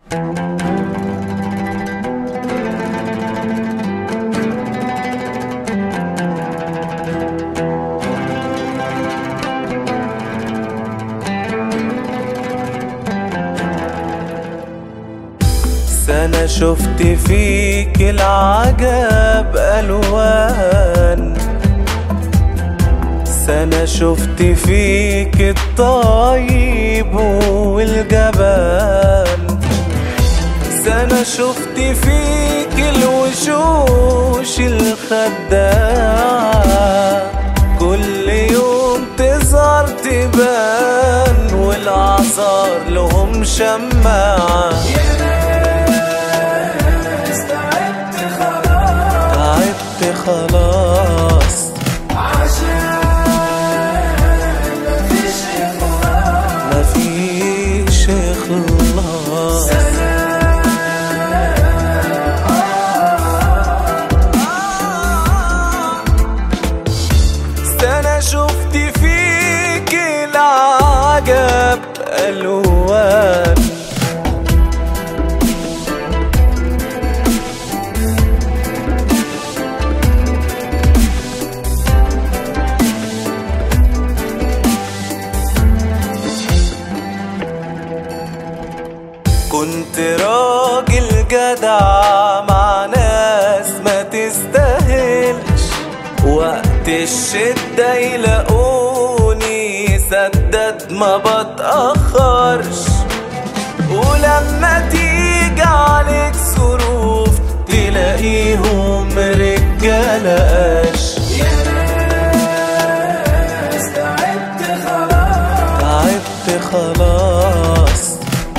سنة شفت فيك العجب ألوان سنة شفت فيك الطيب والجبان سنة شفت فيك الوشوش الخداعة كل يوم تظهر تبان والأعصار لهم شماعة تعبت خلاص مفيش إخلاص سنة شفت فيك العجب ألوان كنت راجل جدع مع ناس ما تستاهلش وقت الشدة يلاقوني سدد ما بتأخرش ولما تيجي عليك ظروف تلاقيهم رجالة قش تعبت خلاص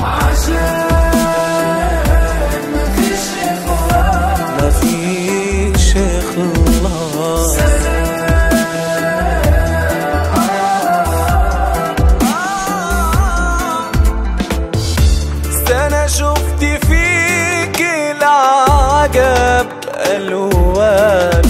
مفيش إخلاص سنة شفت فيك العجب ألوان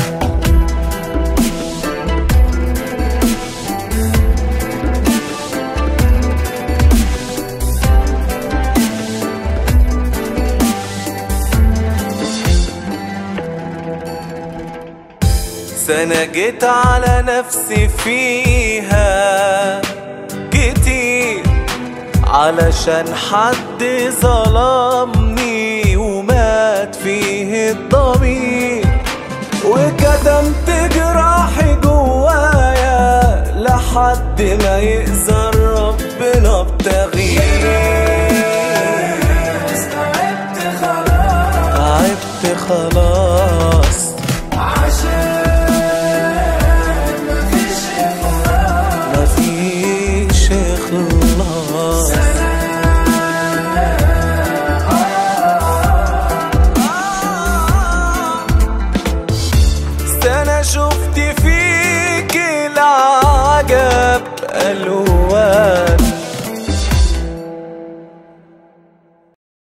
سنة جيت على نفسي فيها كتير علشان حد ظلمني ومات فيه الضمير وكتمت جراحي جوايا لحد ما يقدر ربنا بتغيير